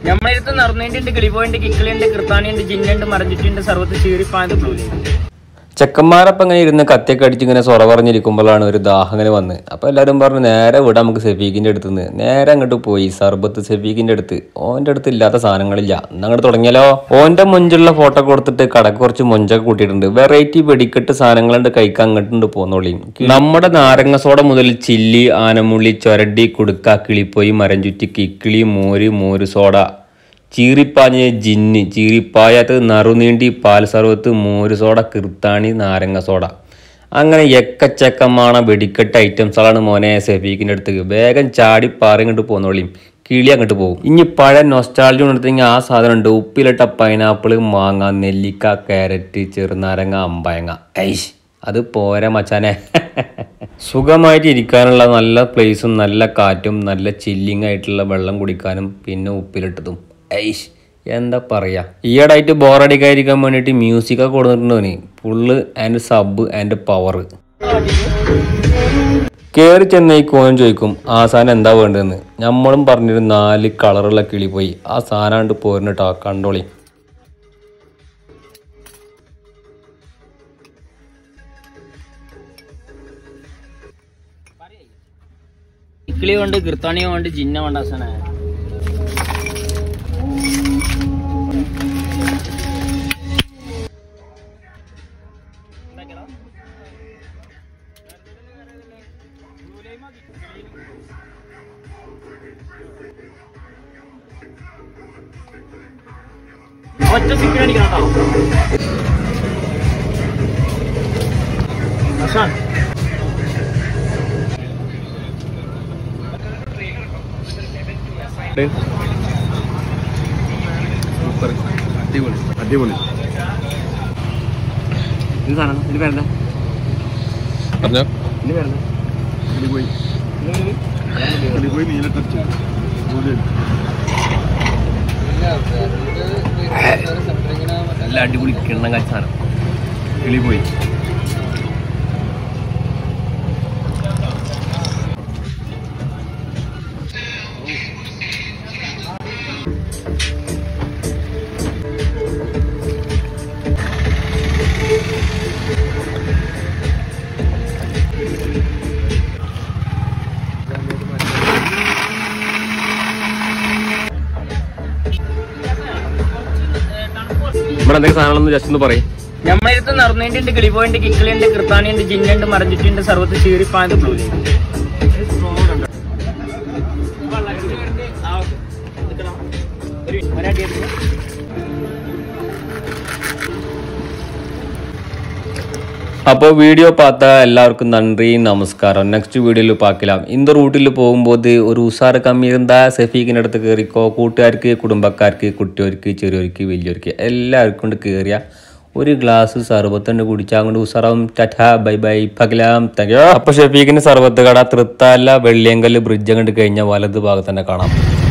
നമ്മളടുത്ത് നടന്നേണ്ട് കിളിപോയിണ്ട് കിക്കിളിയുണ്ട് കൃത്താണിയുണ്ട് ജിന്നുണ്ട് മറഞ്ഞിട്ടുണ്ട് സർവത്ത് ചീറിപ്പായത് ബ്ലൂലുണ്ട് ചെക്കന്മാരപ്പം ഇങ്ങനെ ഇരുന്ന് കത്തിയൊക്കെ അടിച്ച് ഇങ്ങനെ സൊറ പറഞ്ഞിരിക്കുമ്പോഴാണ് ഒരു ദാഹം ഇങ്ങനെ വന്ന് അപ്പോൾ എല്ലാവരും പറഞ്ഞു നേരെ വിടാം നമുക്ക് സെഫീഖിൻ്റെ അടുത്ത് നിന്ന് നേരെ അങ്ങോട്ട് പോയി സർബത്ത് സെഫീഖിൻ്റെ അടുത്ത് ഓൻ്റെ അടുത്ത് ഇല്ലാത്ത സാധനങ്ങളില്ല എന്നാ അങ്ങോട്ട് തുടങ്ങിയാലോ ഓൻ്റെ മുഞ്ചുള്ള ഫോട്ടോ കൊടുത്തിട്ട് കടക്ക് കുറച്ച് മൊഞ്ചൊക്കെ കൂട്ടിയിട്ടുണ്ട് വെറൈറ്റി വെടിക്കെട്ട് സാധനങ്ങളുണ്ട് കഴിക്കാൻ അങ്ങോട്ടുണ്ട് പോന്നോളിയും നമ്മുടെ നാരങ്ങ സോഡ മുതൽ ചില്ലി ആനമുള്ളി ചൊരടി കുടുക്ക കിളിപ്പോയി മരം ചുറ്റി കിക്കിളി മോര് മോര് സോഡ ചീറിപ്പാഞ്ഞ ജിന്ന് ചീറിപ്പായാത്ത നറുനീണ്ടി പാൽ സർവത്ത് മോര് സോഡ കിർത്താണി നാരങ്ങ സോഡ അങ്ങനെ എക്കച്ചക്കമാണ് വെടിക്കെട്ട് ഐറ്റംസുകളാണ് മോനെ സെഫീഖിൻ്റെ അടുത്തേക്ക് വേഗം ചാടി പാറി ഇങ്ങോട്ട് പോന്നോളിയും കിളി അങ്ങോട്ട് പോകും ഇനി പഴയ നൊസ്റ്റാളജി കൊണ്ടെടുത്തെങ്കിൽ ആ സാധനം ഉണ്ട് ഉപ്പിലിട്ട പൈനാപ്പിൾ മാങ്ങ നെല്ലിക്ക ക്യാരറ്റ് ചെറുനാരങ്ങ അമ്പയങ്ങ ഐഷ് അത് പോരാ മച്ചാനെ സുഖമായിട്ട് ഇരിക്കാനുള്ള നല്ല പ്ലേസും നല്ല കാറ്റും നല്ല ചില്ലിങ് ആയിട്ടുള്ള വെള്ളം കുടിക്കാനും പിന്നെ ഉപ്പിലിട്ടതും ഐഷ് എന്താ പറയാ ഈയിടായിട്ട് ബോറടിക്കാതിരിക്കാൻ വേണ്ടിയിട്ട് മ്യൂസിക്കൊക്കെ കൊടുത്തിട്ടുണ്ടോനി full and sub and power കയറി ചെന്ന ഈ കോൻ ചോദിക്കും ആ സാധനം എന്താ വേണ്ടതെന്ന് നമ്മളും പറഞ്ഞൊരു നാല് കളറുള്ള കിളി പോയി ആ സാധനം പോരുന്നിട്ടോ കണ്ടോളി കിക്കിളി കൊണ്ട് കൃത്താണിയും കൊണ്ട് ജിന്ന കൊണ്ട് അവസാന ഒറ്റ സിക്കിൾ അടിക്കണം കേട്ടോ അസാൻ സൂപ്പർ അടിപൊളി അടിപൊളി ഇത് സാധനം ഇത് വേണ്ട പറഞ്ഞോ ഇത് വേണ്ട കിളിപോയി കിളിപോയി നീലട്ടച്ച് നല്ല അടിപൊളി കിണ്ണം കാച്ച സാധനം കിളിപോയി ഇവിടെ എന്തൊക്കെ സാധനങ്ങളൊന്ന് ജസ്റ്റ് ഒന്ന് പറയും നമ്മളടുത്ത് നടന്നേണ്ട് കിളിപോയിണ്ട് കിക്കിളിയുണ്ട് കൃത്താണിയുണ്ട് ജിന്നുണ്ട് മറഞ്ഞിട്ടുണ്ട് സർവത്ത് ചീറിപ്പായത് ബ്ലൂലുണ്ട് അപ്പോൾ വീഡിയോ பார்த்த எல்லாருக்கும் நன்றி நமஸ்காரம் நெக்ஸ்ட் வீடியோவில் பார்க்கலாம் இந்த റൂട്ടിൽ പോകുമ്പോൾ ഒരു ഉഷാറ് കമ്മി இருந்தா സെഫീഖിൻ്റെ അടുത്ത് കയറിക്കോ കൂട്ടുകാർക്ക് കുടുംബക്കാർക്ക് കുട്ടിയോർക്ക് ചെറിയവർക്ക് വലിയവർക്ക് എല്ലാവർക്കും കൊണ്ട് കയറിയ ഒരു ഗ്ലാസ് സർബത്തുണ്ട് കുടിച്ചാൽ കൊണ്ട് ഉഷാറാവും ടറ്റ ബൈ ബൈ പകലാം തകയോ അപ്പോൾ ഷെഫീഖിൻ്റെ സർബത്ത് കട തൃത്താല വെള്ളിയങ്കല് ബ്രിഡ്ജ് അങ്ങോട്ട് കഴിഞ്ഞാൽ വലത് ഭാഗത്ത് തന്നെ കാണാം